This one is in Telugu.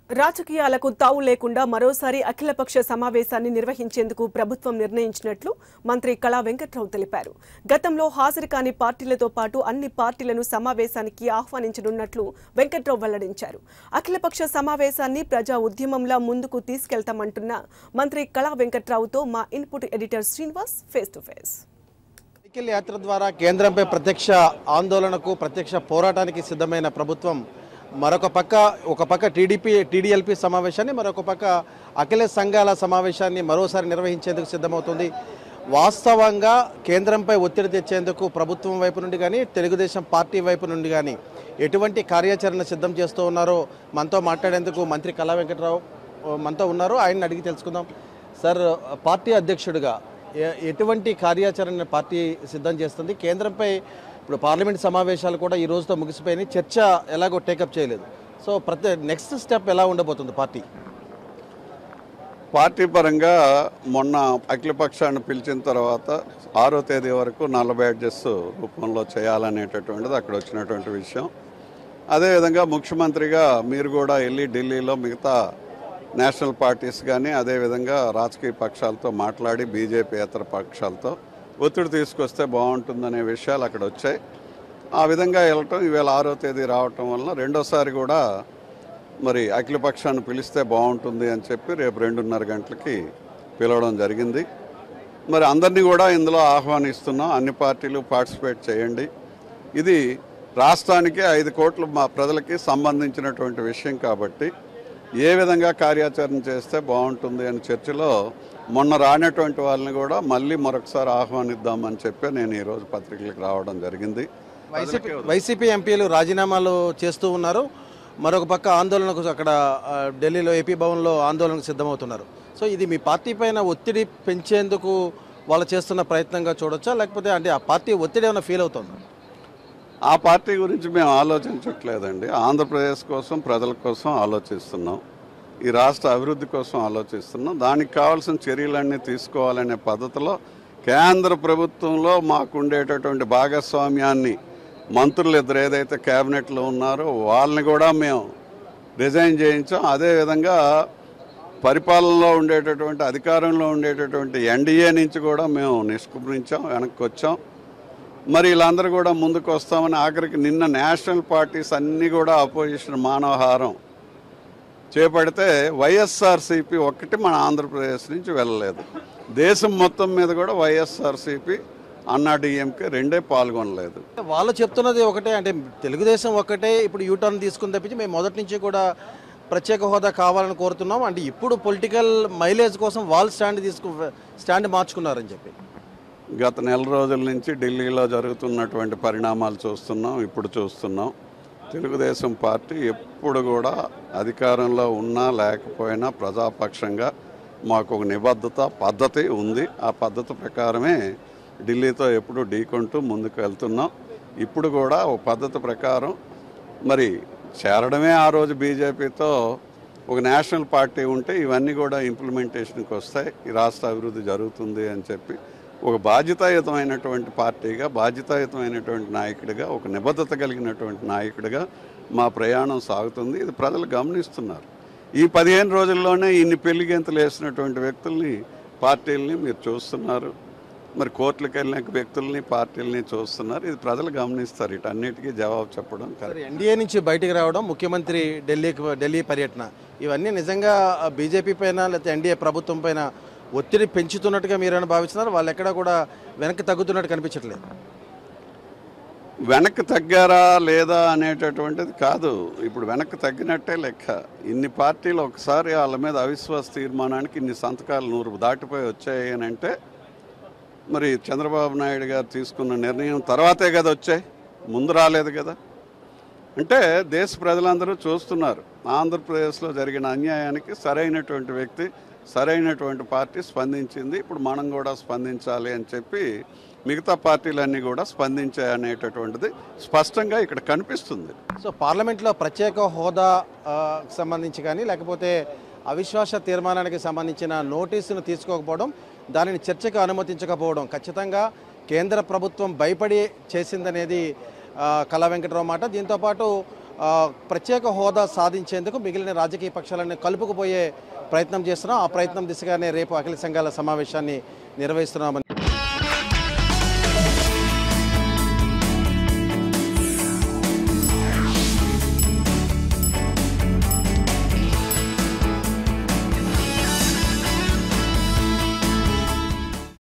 రాజకీయాలకు తావు లేకుండా మరోసారి అఖిలపక్ష సమావేశాన్ని నిర్వహించేందుకు ప్రభుత్వం నిర్ణయించినట్లు మంత్రి కళా వెంకట్రావు తెలిపారు గతంలో హాజరు కాని పార్టీలతో పాటు అన్ని పార్టీలను సమావేశానికి ఆహ్వానించనున్నట్లు వెంకట్రావు వెల్లడించారు అఖిలపక్ష సమావేశాన్ని ప్రజా ఉద్యమంలా ముందుకు తీసుకెళ్తామంటున్న మంత్రి కళా వెంకట్రావుతో మా input editor Srinivas face to face cycle యాత్ర ద్వారా కేంద్రంపై ప్రత్యక్ష ఆందోళనకు ప్రత్యక్ష పోరాటానికి సిద్ధమైన ప్రభుత్వం మరొక పక్క ఒక పక్క టీడీపీ టీడీఎల్పీ సమావేశాన్ని మరొక పక్క అఖిల సంఘాల సమావేశాన్ని మరోసారి నిర్వహించేందుకు సిద్ధమవుతుంది వాస్తవంగా కేంద్రంపై ఒత్తిడి తెచ్చేందుకు ప్రభుత్వం వైపు నుండి కానీ తెలుగుదేశం పార్టీ వైపు నుండి కానీ ఎటువంటి కార్యాచరణ సిద్ధం చేస్తూ ఉన్నారో మనతో మాట్లాడేందుకు మంత్రి కళా వెంకట్రావు ఆ, మనతో ఉన్నారు ఆయన్ని అడిగి తెలుసుకుందాం సార్ పార్టీ అధ్యక్షుడిగా ఎ- ఎటువంటి కార్యాచరణ పార్టీ సిద్ధం చేస్తుంది కేంద్రంపై ఇప్పుడు పార్లమెంట్ సమావేశాలు కూడా ఈ రోజుతో ముగిసిపోయినాయి చర్చ ఎలాగో టేకప్ చేయలేదు సో ప్రతి నెక్స్ట్ స్టెప్ ఎలా ఉండబోతుంది పార్టీ పార్టీ పరంగా మొన్న అఖిలపక్షాన్ని పిలిచిన తర్వాత ఆరో తేదీ వరకు నలభై అడ్జస్ రూపంలో చేయాలనేటటువంటిది అక్కడ వచ్చినటువంటి విషయం అదేవిధంగా ముఖ్యమంత్రిగా మీరు కూడా వెళ్ళి ఢిల్లీలో మిగతా నేషనల్ పార్టీస్ కానీ అదేవిధంగా రాజకీయ పక్షాలతో మాట్లాడి బీజేపీ ఇతర పక్షాలతో ఒత్తిడి తీసుకొస్తే బాగుంటుందనే విషయాలు అక్కడ వచ్చాయి ఆ విధంగా వెళ్ళటం ఈవేళ ఆరో తేదీ రావటం వలన రెండోసారి కూడా మరి అఖిలపక్షాన్ని పిలిస్తే బాగుంటుంది అని చెప్పి రేపు రెండున్నర గంటలకి పిలవడం జరిగింది మరి అందరినీ కూడా ఇందులో ఆహ్వానిస్తున్నాం అన్ని పార్టీలు పార్టిసిపేట్ చేయండి ఇది రాష్ట్రానికి ఐదు కోట్ల మా ప్రజలకి సంబంధించినటువంటి విషయం కాబట్టి ఏ విధంగా కార్యాచరణ చేస్తే బాగుంటుంది అని చర్చలో మొన్న రానటువంటి వాళ్ళని కూడా మళ్ళీ మరొకసారి ఆహ్వానిద్దామని చెప్పి నేను ఈరోజు పత్రికలకు రావడం జరిగింది వైసీపీ వైసీపీ ఎంపీలు రాజీనామాలు చేస్తూ ఉన్నారు మరొక పక్క ఆందోళనకు అక్కడ ఆ, ఢిల్లీలో ఏపీ భవన్లో ఆందోళనకు సిద్ధమవుతున్నారు సో ఇది మీ పార్టీ పైన ఒత్తిడి పెంచేందుకు వాళ్ళు చేస్తున్న ప్రయత్నంగా చూడొచ్చా లేకపోతే అంటే ఆ పార్టీ ఒత్తిడి ఏమైనా ఫీల్ అవుతుందా ఆ పార్టీ గురించి మేము ఆలోచించట్లేదండి ఆంధ్రప్రదేశ్ కోసం ప్రజల కోసం ఆలోచిస్తున్నాం ఈ రాష్ట్ర అభివృద్ధి కోసం ఆలోచిస్తున్నాం దానికి కావాల్సిన చర్యలన్నీ తీసుకోవాలనే పద్ధతిలో కేంద్ర ప్రభుత్వంలో మాకు ఉండేటటువంటి భాగస్వామ్యాన్ని మంత్రులు ఇద్దరు ఏదైతే కేబినెట్లో ఉన్నారో వాళ్ళని కూడా మేము రిజైన్ చేయించాం అదేవిధంగా పరిపాలనలో ఉండేటటువంటి అధికారంలో ఉండేటటువంటి ఎన్డీఏ నుంచి కూడా మేము నిష్క్రమించాం వెనక్కి వచ్చాం మరి వీళ్ళందరూ కూడా ముందుకు వస్తామని ఆఖరికి నిన్న నేషనల్ పార్టీస్ అన్నీ కూడా అపోజిషన్ మానవహారం చేపడితే వైఎస్ఆర్సీపీ ఒక్కటి మన ఆంధ్రప్రదేశ్ నుంచి వెళ్ళలేదు దేశం మొత్తం మీద కూడా వైఎస్ఆర్సీపీ అన్నా డిఎంకే రెండే పాల్గొనలేదు వాళ్ళు చెప్తున్నది ఒకటే అంటే తెలుగుదేశం ఒకటే ఇప్పుడు యూటర్న్ తీసుకుని తప్పించి మేము మొదటి నుంచి కూడా ప్రత్యేక హోదా కావాలని కోరుతున్నాం అంటే ఇప్పుడు పొలిటికల్ మైలేజ్ కోసం వాళ్ళు స్టాండ్ తీసుకు స్టాండ్ మార్చుకున్నారని చెప్పి గత నెల రోజుల నుంచి ఢిల్లీలో జరుగుతున్నటువంటి పరిణామాలు చూస్తున్నాం ఇప్పుడు చూస్తున్నాం తెలుగుదేశం పార్టీ ఎప్పుడు కూడా అధికారంలో ఉన్నా లేకపోయినా ప్రజాపక్షంగా మాకు ఒక నిబద్ధత పద్ధతి ఉంది ఆ పద్ధతి ప్రకారమే ఢిల్లీతో ఎప్పుడు ఢీకొంటూ ముందుకు వెళ్తున్నాం ఇప్పుడు కూడా ఒక పద్ధతి ప్రకారం మరి చేరడమే ఆ రోజు బీజేపీతో ఒక నేషనల్ పార్టీ ఉంటే ఇవన్నీ కూడా ఇంప్లిమెంటేషన్కి వస్తాయి ఈ రాష్ట్ర అభివృద్ధి జరుగుతుంది అని చెప్పి ఒక బాధ్యతాయుతమైనటువంటి పార్టీగా బాధ్యతాయుతమైనటువంటి నాయకుడిగా ఒక నిబద్ధత కలిగినటువంటి నాయకుడిగా మా ప్రయాణం సాగుతుంది ఇది ప్రజలు గమనిస్తున్నారు ఈ పదిహేను రోజుల్లోనే ఇన్ని పెళ్లి గెంతులు వేసినటువంటి వ్యక్తుల్ని పార్టీల్ని మీరు చూస్తున్నారు మరి కోర్టులకు వెళ్ళిన వ్యక్తుల్ని పార్టీల్ని చూస్తున్నారు ఇది ప్రజలు గమనిస్తారు వీటన్నిటికీ జవాబు చెప్పడం కరెక్ట్ సరే ఎన్డీఏ నుంచి బయటికి రావడం ముఖ్యమంత్రి ఢిల్లీకి ఢిల్లీ పర్యటన ఇవన్నీ నిజంగా బీజేపీ పైన లేకపోతే ఎన్డీఏ ప్రభుత్వం పైన ఒత్తిడి పెంచుతున్నట్టుగా మీరైనా భావిస్తున్నారు వాళ్ళు ఎక్కడా కూడా వెనక్కి తగ్గుతున్నట్టు కనిపించట్లేదు వెనక్కి తగ్గారా లేదా అనేటటువంటిది కాదు ఇప్పుడు వెనక్కి తగ్గినట్టే లెక్క ఇన్ని పార్టీలు ఒకసారి వాళ్ళ మీద అవిశ్వాస తీర్మానానికి ఇన్ని సంతకాలు నూరు దాటిపోయి వచ్చాయి అని అంటే మరి చంద్రబాబు నాయుడు గారు తీసుకున్న నిర్ణయం తర్వాతే కదా వచ్చాయి ముందు రాలేదు కదా అంటే దేశ ప్రజలందరూ చూస్తున్నారు ఆంధ్రప్రదేశ్లో జరిగిన అన్యాయానికి సరైనటువంటి వ్యక్తి సరైనటువంటి పార్టీ స్పందించింది ఇప్పుడు మనం కూడా స్పందించాలి అని చెప్పి మిగతా పార్టీలన్నీ కూడా స్పందించాయి అనేటటువంటిది స్పష్టంగా ఇక్కడ కనిపిస్తుంది సో పార్లమెంట్లో ప్రత్యేక హోదా ఆ, సంబంధించి కానీ లేకపోతే అవిశ్వాస తీర్మానానికి సంబంధించిన నోటీసును తీసుకోకపోవడం దానిని చర్చకు అనుమతించకపోవడం ఖచ్చితంగా కేంద్ర ప్రభుత్వం భయపడి చేసిందనేది ఆ, కళా వెంకటరావు మాట దీంతోపాటు ఆ, ప్రత్యేక హోదా సాధించేందుకు మిగిలిన రాజకీయ పక్షాలను కలుపుకుపోయే ప్రయత్నం చేస్తున్నాం ఆ ప్రయత్నం దిశగానే రేపు అఖిల సంఘాల సమావేశాన్ని నిర్వహిస్తున్నామని